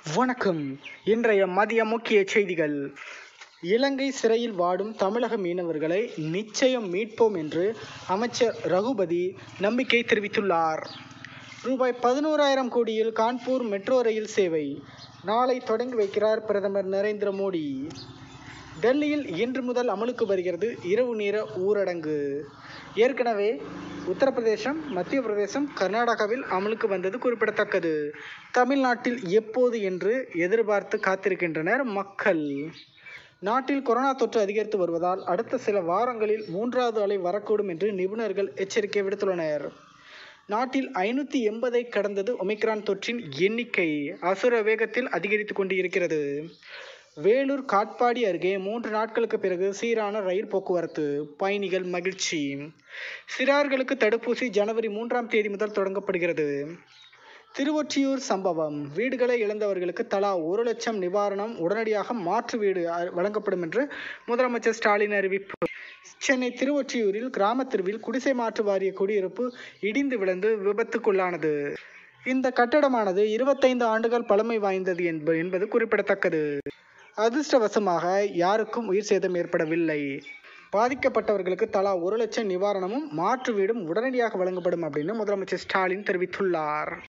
வணக்கம் இன்றைய மதிய முக்கிய செய்திகள் இலங்கை சிறையில் வாடும் தமிழக மீனவர்களை நிச்சயம் மீட்போம் என்று அமைச்சர் ரகுபதி நம்பிக்கை தெரிவித்துள்ளார் ரூபாய் பதினோராயிரம் கோடியில் கான்பூர் மெட்ரோ ரயில் சேவை நாளை தொடங்கி வைக்கிறார் பிரதமர் நரேந்திர மோடி டெல்லியில் இன்று முதல் அமலுக்கு வருகிறது இரவு நேர ஊரடங்கு ஏற்கனவே உத்தரப்பிரதேசம் மத்திய பிரதேசம் கர்நாடகாவில் அமலுக்கு வந்தது குறிப்பிடத்தக்கது தமிழ்நாட்டில் எப்போது என்று எதிர்பார்த்து காத்திருக்கின்றனர் மக்கள் நாட்டில் கொரோனா தொற்று அதிகரித்து வருவதால் அடுத்த சில வாரங்களில் மூன்றாவது அலை வரக்கூடும் என்று நிபுணர்கள் எச்சரிக்கை விடுத்துள்ளனர் நாட்டில் ஐநூற்றி எண்பதை கடந்தது ஒமிக்ரான் தொற்றின் எண்ணிக்கை அசுர வேகத்தில் அதிகரித்து கொண்டு இருக்கிறது வேலூர் காட்பாடி அருகே மூன்று நாட்களுக்கு பிறகு சீரான ரயில் போக்குவரத்து பயணிகள் மகிழ்ச்சி சிறார்களுக்கு தடுப்பூசி ஜனவரி மூன்றாம் தேதி முதல் தொடங்கப்படுகிறது திருவொற்றியூர் சம்பவம் வீடுகளை இழந்தவர்களுக்கு தலா ஒரு லட்சம் நிவாரணம் உடனடியாக மாற்று வீடு அ- வழங்கப்படும் என்று முதலமைச்சர் ஸ்டாலின் அறிவிப்பு சென்னை திருவொற்றியூரில் கிராம தெருவில் குடிசை மாற்று வாரிய குடியிருப்பு இடிந்து விழுந்து விபத்துக்குள்ளானது இந்த கட்டடமானது இருபத்தைந்து ஆண்டுகள் பழமை வாய்ந்தது என்ப- என்பது குறிப்பிடத்தக்கது அதிர்ஷ்டவசமாக யாருக்கும் உயிர் சேதம் ஏற்படவில்லை பாதிக்கப்பட்டவர்களுக்கு தலா ஒரு லட்சம் நிவாரணமும் மாற்று வீடும் உடனடியாக வழங்கப்படும் அப்படின்னு முதலமைச்சர் ஸ்டாலின் தெரிவித்துள்ளார்